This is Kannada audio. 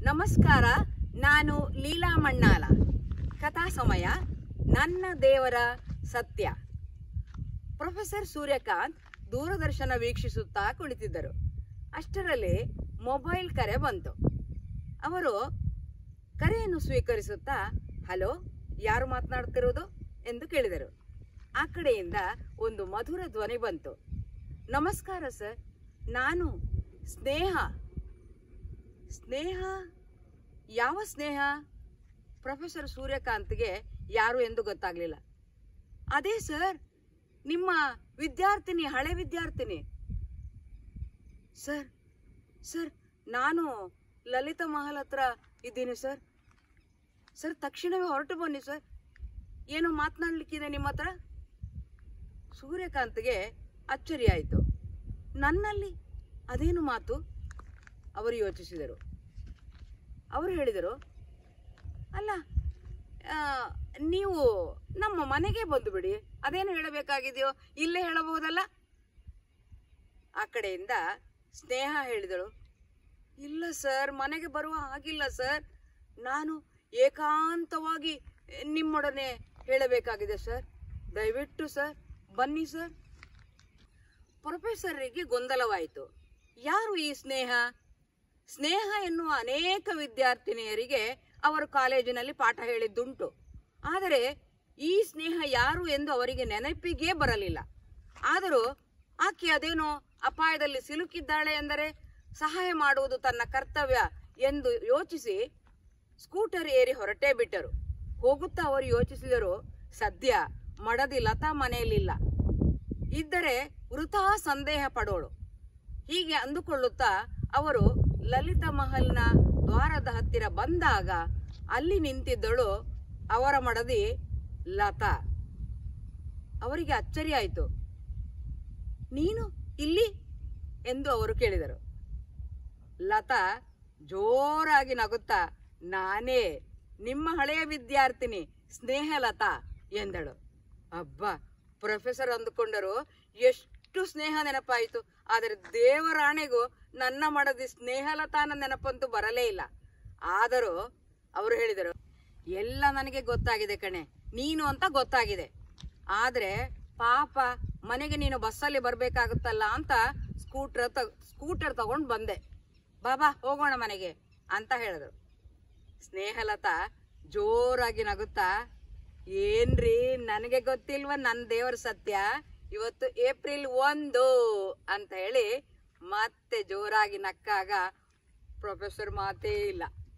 ನಮಸ್ಕಾರ ನಾನು ಲೀಲಾ ಮಣ್ಣಾಲ ಕಥಾ ಸಮಯ ನನ್ನ ದೇವರ ಸತ್ಯ ಪ್ರೊಫೆಸರ್ ಸೂರ್ಯಕಾಂತ್ ದೂರದರ್ಶನ ವೀಕ್ಷಿಸುತ್ತಾ ಕುಳಿತಿದ್ದರು ಅಷ್ಟರಲ್ಲಿ ಮೊಬೈಲ್ ಕರೆ ಬಂತು ಅವರು ಕರೆಯನ್ನು ಸ್ವೀಕರಿಸುತ್ತಾ ಹಲೋ ಯಾರು ಮಾತನಾಡ್ತಿರೋದು ಎಂದು ಕೇಳಿದರು ಆ ಕಡೆಯಿಂದ ಒಂದು ಮಧುರ ಧ್ವನಿ ಬಂತು ನಮಸ್ಕಾರ ಸರ್ ನಾನು ಸ್ನೇಹ ಸ್ನೇಹ ಯಾವ ಸ್ನೇಹ ಪ್ರೊಫೆಸರ್ ಸೂರ್ಯಕಾಂತ್ಗೆ ಯಾರು ಎಂದು ಗೊತ್ತಾಗ್ಲಿಲ್ಲ ಅದೇ ಸರ್ ನಿಮ್ಮ ವಿದ್ಯಾರ್ಥಿನಿ ಹಳೆ ವಿದ್ಯಾರ್ಥಿನಿ ಸರ್ ಸರ್ ನಾನು ಲಲಿತಾ ಮಹಲ್ ಹತ್ರ ಇದ್ದೀನಿ ಸರ್ ಸರ್ ತಕ್ಷಣವೇ ಹೊರಟು ಬನ್ನಿ ಸರ್ ಏನೋ ಮಾತನಾಡ್ಲಿಕ್ಕಿದೆ ನಿಮ್ಮ ಹತ್ರ ಸೂರ್ಯಕಾಂತ್ಗೆ ಅಚ್ಚರಿ ಆಯಿತು ನನ್ನಲ್ಲಿ ಅದೇನು ಮಾತು ಅವರು ಯೋಚಿಸಿದರು ಅವರು ಹೇಳಿದರು ಅಲ್ಲ ಆ, ನೀವು ನಮ್ಮ ಮನೆಗೆ ಬಂದು ಬಿಡಿ ಅದೇನು ಹೇಳಬೇಕಾಗಿದೆಯೋ ಇಲ್ಲೇ ಹೇಳಬಹುದಲ್ಲ ಆ ಕಡೆಯಿಂದ ಸ್ನೇಹ ಹೇಳಿದಳು ಇಲ್ಲ ಸರ್ ಮನೆಗೆ ಬರುವ ಹಾಗಿಲ್ಲ ಸರ್ ನಾನು ಏಕಾಂತವಾಗಿ ನಿಮ್ಮೊಡನೆ ಹೇಳಬೇಕಾಗಿದೆ ಸರ್ ದಯವಿಟ್ಟು ಸರ್ ಬನ್ನಿ ಸರ್ ಪ್ರೊಫೆಸರಿಗೆ ಗೊಂದಲವಾಯಿತು ಯಾರು ಈ ಸ್ನೇಹ ಸ್ನೇಹ ಎನ್ನುವ ಅನೇಕ ವಿದ್ಯಾರ್ಥಿನಿಯರಿಗೆ ಅವರು ಕಾಲೇಜಿನಲ್ಲಿ ಪಾಠ ಹೇಳಿದ್ದುಂಟು ಆದರೆ ಈ ಸ್ನೇಹ ಯಾರು ಎಂದು ಅವರಿಗೆ ನೆನಪಿಗೇ ಬರಲಿಲ್ಲ ಆದರೂ ಆಕೆ ಅದೇನೋ ಅಪಾಯದಲ್ಲಿ ಸಿಲುಕಿದ್ದಾಳೆ ಎಂದರೆ ಸಹಾಯ ಮಾಡುವುದು ತನ್ನ ಕರ್ತವ್ಯ ಎಂದು ಯೋಚಿಸಿ ಸ್ಕೂಟರ್ ಏರಿ ಹೊರಟೇ ಬಿಟ್ಟರು ಹೋಗುತ್ತಾ ಅವರು ಯೋಚಿಸಿದರು ಸದ್ಯ ಮಡದಿ ಲತಾ ಮನೆಯಲ್ಲಿಲ್ಲ ಇದ್ದರೆ ವೃಥಾ ಸಂದೇಹ ಪಡೋಳು ಹೀಗೆ ಅಂದುಕೊಳ್ಳುತ್ತಾ ಅವರು ಲಲಿತಾ ಮಹಲ್ನ ದ್ವಾರದ ಹತ್ತಿರ ಬಂದಾಗ ಅಲ್ಲಿ ನಿಂತಿದ್ದಳು ಅವರ ಮಡದಿ ಲತಾ ಅವರಿಗೆ ಅಚ್ಚರಿ ಆಯಿತು ನೀನು ಇಲ್ಲಿ ಎಂದು ಅವರು ಕೇಳಿದರು ಲತಾ ಜೋರಾಗಿ ನಗುತ್ತಾ ನಾನೇ ನಿಮ್ಮ ಹಳೆಯ ವಿದ್ಯಾರ್ಥಿನಿ ಸ್ನೇಹಲತಾ ಎಂದಳು ಅಬ್ಬ ಪ್ರೊಫೆಸರ್ ಅಂದುಕೊಂಡರು ಎಷ್ಟು ಸ್ನೇಹ ನೆನಪಾಯಿತು ಆದರೆ ದೇವರಾಣೆಗೂ ನನ್ನ ಮಡದಿ ಸ್ನೇಹಲತಾನ ನೆನಪಂತೂ ಬರಲೇ ಇಲ್ಲ ಆದರೂ ಅವರು ಹೇಳಿದರು ಎಲ್ಲ ನನಗೆ ಗೊತ್ತಾಗಿದೆ ಕಣೆ ನೀನು ಅಂತ ಗೊತ್ತಾಗಿದೆ ಆದ್ರೆ ಪಾಪ ಮನೆಗೆ ನೀನು ಬಸ್ಸಲ್ಲಿ ಬರ್ಬೇಕಾಗುತ್ತಲ್ಲ ಅಂತ ಸ್ಕೂಟರ್ ತ ಸ್ಕೂಟರ್ ತಗೊಂಡು ಬಂದೆ ಬಾಬಾ ಹೋಗೋಣ ಮನೆಗೆ ಅಂತ ಹೇಳಿದ್ರು ಸ್ನೇಹಲತಾ ಜೋರಾಗಿ ನಗುತ್ತಾ ಏನ್ರಿ ನನಗೆ ಗೊತ್ತಿಲ್ವ ನನ್ನ ದೇವರ ಸತ್ಯ ಇವತ್ತು ಏಪ್ರಿಲ್ ಒಂದು ಅಂತ ಹೇಳಿ ಮತ್ತೆ ಜೋರಾಗಿ ನಕ್ಕಾಗ ಪ್ರೊಫೆಸರ್ ಮಾತೇ ಇಲ್ಲ